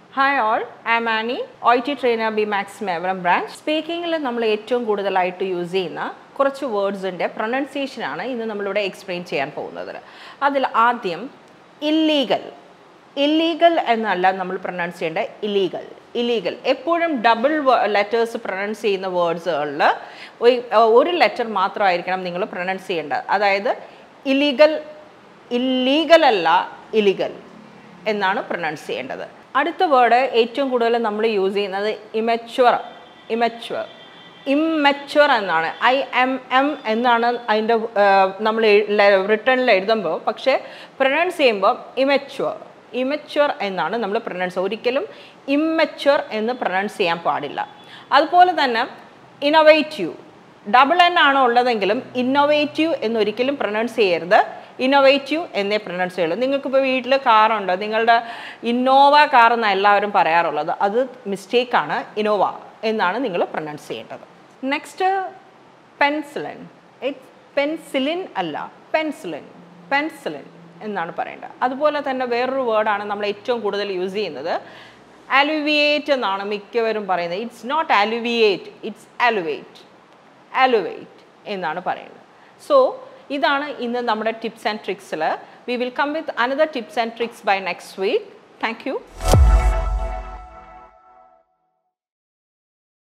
hi all I am Annie O T trainer B max Mevaram branch സ്പീക്കിങ്ങിൽ നമ്മൾ ഏറ്റവും കൂടുതലായിട്ട് യൂസ് ചെയ്യുന്ന കുറച്ച് വേർഡ്സിൻ്റെ പ്രൊനൗൺസിയേഷനാണ് ഇന്ന് നമ്മളിവിടെ എക്സ്പ്ലെയിൻ ചെയ്യാൻ പോകുന്നത് അതിൽ ആദ്യം ഇല്ലീഗൽ ഇല്ലീഗൽ എന്നല്ല നമ്മൾ പ്രൊനൗൺസ് ചെയ്യേണ്ടത് ഇല്ലീഗൽ ഇല്ലീഗൽ എപ്പോഴും ഡബിൾ ലെറ്റേഴ്സ് പ്രൊനൗൺസ് ചെയ്യുന്ന വേർഡ്സുകളിൽ ഒരു ലെറ്റർ മാത്രമായിരിക്കണം നിങ്ങൾ പ്രൊനൗൺസ് ചെയ്യേണ്ടത് അതായത് ഇല്ലീഗൽ ഇല്ലീഗൽ അല്ല ഇലീഗൽ എന്നാണ് പ്രൊനൗൺസ് ചെയ്യേണ്ടത് അടുത്ത വേർഡ് ഏറ്റവും കൂടുതൽ നമ്മൾ യൂസ് ചെയ്യുന്നത് ഇമച്വർ ഇമച്വർ ഇമ്മച്വർ എന്നാണ് ഐ എം എം എന്നാണ് അതിൻ്റെ നമ്മൾ റിട്ടേണിൽ എഴുതുമ്പോൾ പക്ഷേ പ്രൊനൗൺസ് ചെയ്യുമ്പോൾ ഇമച്വർ ഇമച്വർ എന്നാണ് നമ്മൾ പ്രൊനൗൺസ് ഒരിക്കലും ഇമ്മച്വർ എന്ന് പ്രൊനൗൺസ് ചെയ്യാൻ പാടില്ല അതുപോലെ തന്നെ ഇന്നോവേറ്റീവ് ഡബിൾ എൻ ആണ് ഉള്ളതെങ്കിലും ഇന്നോവേറ്റീവ് എന്നൊരിക്കലും പ്രൊനൗൺസ് ചെയ്യരുത് ഇന്നോവേറ്റീവ് എന്നേ പ്രൊനൗൺസ് ചെയ്യുള്ളൂ നിങ്ങൾക്കിപ്പോൾ വീട്ടിൽ കാറുണ്ട് നിങ്ങളുടെ ഇന്നോവ കാർ എന്നാണ് എല്ലാവരും പറയാറുള്ളത് അത് മിസ്റ്റേക്കാണ് ഇന്നോവ എന്നാണ് നിങ്ങൾ പ്രൊനൗൺസ് ചെയ്യേണ്ടത് നെക്സ്റ്റ് പെൻസിലിൻ ഇറ്റ് പെൻസിലിൻ അല്ല പെൻസിലിൻ പെൻസിലിൻ എന്നാണ് പറയേണ്ടത് അതുപോലെ തന്നെ വേറൊരു വേർഡാണ് നമ്മൾ ഏറ്റവും കൂടുതൽ യൂസ് ചെയ്യുന്നത് അലുവിയേറ്റ് എന്നാണ് മിക്കവരും പറയുന്നത് it's not alleviate it's alleviate alleviate എന്നാണ് പറയുന്നത് സോ ഇതാണ് ഇന്ന് നമ്മുടെ ടിപ്സ് ആൻഡ് ട്രിക്സിൽ we will come with another tips and tricks bye next week thank U